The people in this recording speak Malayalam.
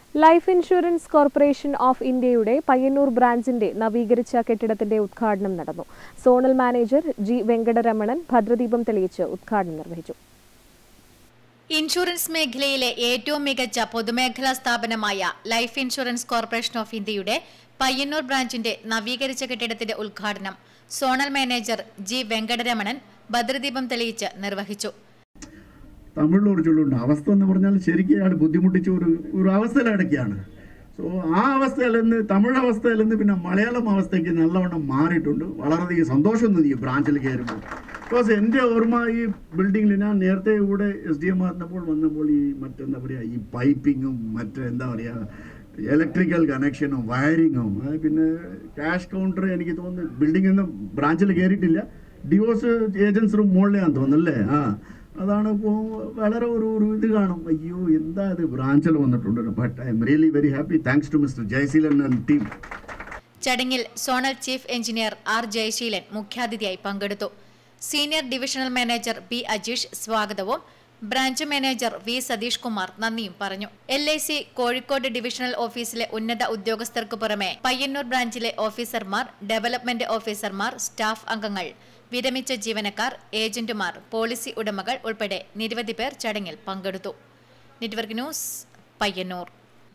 ലൈഫ് ഇൻഷുറൻസ് കോർപ്പറേഷൻ ഓഫ് ഇന്ത്യയുടെ പയ്യന്നൂർ ബ്രാഞ്ചിന്റെ നവീകരിച്ച കെട്ടിടത്തിന്റെ ഉദ്ഘാടനം നടന്നു സോണൽ മാനേജർ ജി വെങ്കടരമണൻ ഭദ്രദീപം തെളിയിച്ച് ഉദ്ഘാടനം നിർവഹിച്ചു ഇൻഷുറൻസ് മേഖലയിലെ ഏറ്റവും മികച്ച പൊതുമേഖലാ സ്ഥാപനമായ ലൈഫ് ഇൻഷുറൻസ് കോർപ്പറേഷൻ ഓഫ് ഇന്ത്യയുടെ പയ്യന്നൂർ ബ്രാഞ്ചിന്റെ നവീകരിച്ച കെട്ടിടത്തിന്റെ ഉദ്ഘാടനം സോണൽ മാനേജർ ജി വെങ്കടരമണൻ ഭദ്രദീപം തെളിയിച്ച് നിർവഹിച്ചു തമിഴിൽ ഒരു ചൊല്ലുണ്ട് അവസ്ഥ എന്ന് പറഞ്ഞാൽ ശരിക്കും അയാൾ ബുദ്ധിമുട്ടിച്ച ഒരു ഒരു അവസ്ഥയിലടക്കുകയാണ് സോ ആ അവസ്ഥയിൽ നിന്ന് തമിഴ് അവസ്ഥയിൽ നിന്ന് പിന്നെ മലയാളം അവസ്ഥയ്ക്ക് നല്ലവണ്ണം മാറിയിട്ടുണ്ട് വളരെയധികം സന്തോഷം തോന്നി ഈ ബ്രാഞ്ചിൽ കയറുമ്പോൾ ബിക്കോസ് എൻ്റെ ഓർമ്മ ഈ ബിൽഡിങ്ങിൽ ഞാൻ നേരത്തെ ഇവിടെ എസ് ഡി എം ആയിരുന്നപ്പോൾ വന്നപ്പോൾ ഈ മറ്റെന്താ പറയുക ഈ പൈപ്പിങ്ങും മറ്റ് എന്താ പറയുക ഇലക്ട്രിക്കൽ കണക്ഷനും വയറിങ്ങും അത് പിന്നെ ക്യാഷ് കൗണ്ടർ എനിക്ക് തോന്നുന്നു ബിൽഡിംഗ് ഒന്നും ബ്രാഞ്ചിൽ കയറിയിട്ടില്ല ഡിവോഴ്സ് ഏജൻസ് റൂം മുകളിലാന്ന് തോന്നുന്നല്ലേ ആ അതാണ് ഇപ്പോൾ വളരെ ഒരു ഒരു ഇത് കാണും അയ്യോ എന്താ ഇത് ബ്രാഞ്ചിൽ വന്നിട്ടുണ്ട് but I am really very happy thanks to mister Jayaseelan and team ചടങ്ങിൽ zonal chief engineer R Jayaseelan മുഖ്യാതിഥിയായി പങ്കെടുത്തു senior divisional manager P Ajeesh സ്വാഗതവും branch manager V Satheesh Kumar നന്ദിയും പറഞ്ഞു L I C Kozhikode divisional ഓഫീസിലെ ഉന്നത ഉദ്യോഗസ്ഥർക്ക് പുറമെ പയ്യന്നൂർ ബ്രാഞ്ചിലെ ഓഫീസർമാർ ഡെവലപ്മെന്റ് ഓഫീസർമാർ സ്റ്റാഫ് അംഗങ്ങൾ വിരമിച്ച ജീവനക്കാർ ഏജന്റുമാർ പോളിസി ഉടമകൾ ഉൾപ്പെടെ നിരവധി പേർ ചടങ്ങിൽ പങ്കെടുത്തു നെറ്റ്വർക്ക് ന്യൂസ് പയ്യന്നൂർ